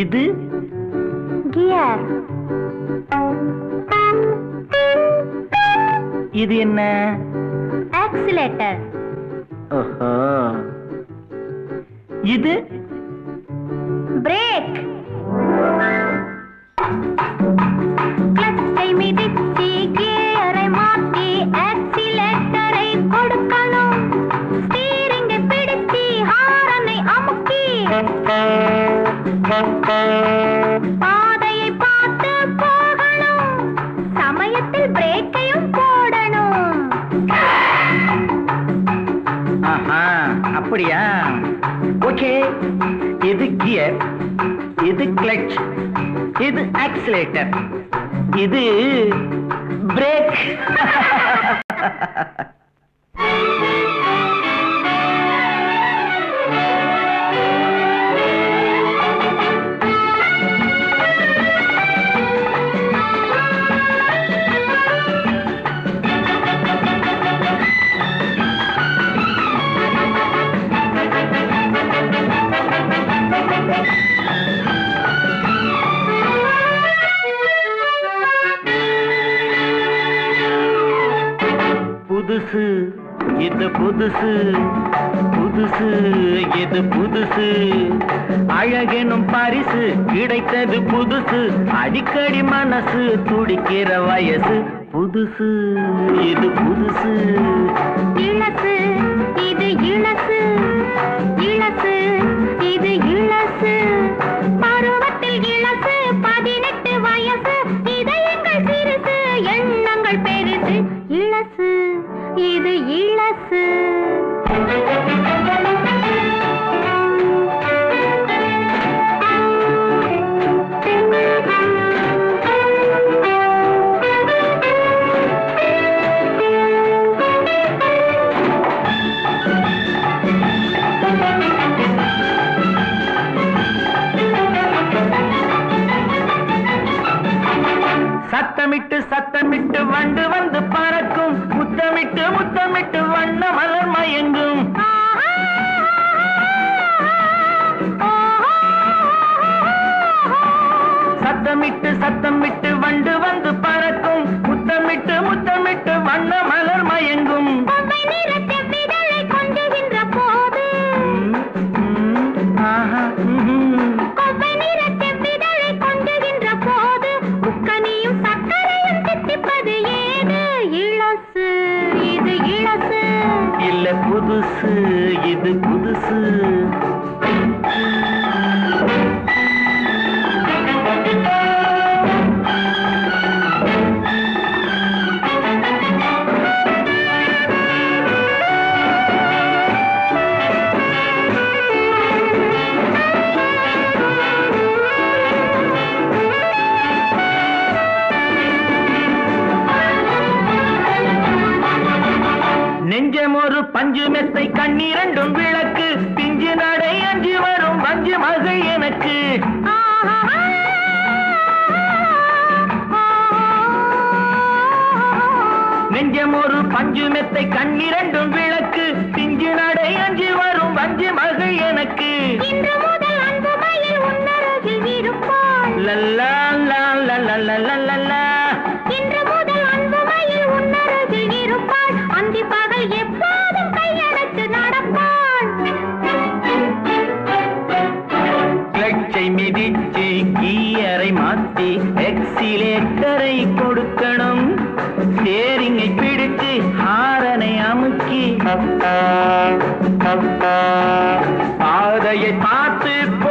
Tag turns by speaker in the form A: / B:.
A: இது
B: கியர்
A: இது என்ன
B: ஆக்சிலேட்டர்
A: ஓஹோ இது
B: பிரேக் கிளச்சை மிதிச்சு கியரை மாத்தி ஆக்சிலேட்டரை கொடுக்கணும் ஸ்டீரிங்கை பிடிச்சு ஹாரனை அமுக்கி பாதையை பார்த்து போகணும் சமயத்தில் பிரேக்கையும் போடணும்
A: ஆஹா அப்படியா ஓகே இது கியர் இது கிளட்ச் இது ஆக்சிலேட்டர் இது பிரேக் புதுசு இது புதுசு புதுசு இது புதுசு அழகெனும் பரிசு கிடைத்தது புதுசு அடிக்கடி மனசு துடிக்கிற வயசு புதுசு இது புதுசு
B: இளசு இது இளசு இளசு இது இளசு பருவத்தில் இளசு பதினெட்டு வயசு இதயங்கள் சிறுசு எண்ணங்கள் பெருசு இளசு இது இளசு
A: சத்தமிட்டு சத்தமிட்டு வண்டு வந்து பறக்கும் முத்தமிட்டு முத்தமிட்டு வண்ண மலர் மயங்கும் சத்தமிட்டு சத்தமிட்டு வண்டு வந்து பறக்கும் முத்தமிட்டு முத்தமிட்டு வண்ண மலர் மயங்கும்
B: கொவ்வை நிற செவ்விதழை கொஞ்சுகின்ற போது
A: ம், ம், ஆஹா, ம்ஹும்.
B: கொவ்வை நிற செவ்விதழை கொஞ்சுகின்ற போது உக்கனியும் சர்க்கரையும் தித்திப்பது ஏது இளசு இது இளசு
A: இல்ல புதுசு இது புதுசு நெஞ்சம் ஒரு பஞ்சு மெத்தை கண்ணீரண்டும் விளக்கு பிஞ்சு நடை அஞ்சு வரும் வஞ்சு மகள் எனக்கு நெஞ்சம் ஒரு பஞ்சு மெத்தை கண்ணீரண்டும் விளக்கு பிஞ்சு நடை அஞ்சு வரும் வஞ்சு மகள் எனக்கு
B: இன்று முதல் அன்பு மயில் உன்னருகில் இருப்பாள்
A: லல்லா லா லா லா லா லா லா லா.
B: இன்று முதல் அன்பு மயில் உன்னருகில் இருப்பாள் அந்தி பகல் எப்போதும் கையடைத்து நடப்பாள்
A: கிளட்சை மிதிச்சு கீயரை மாத்தி எக்ஸிலேட்டரை கொடுக்கணும் ஸ்டேரிங்கை பிடிச்சு ஹாரனை அமுக்கி பாதையை பார்த்து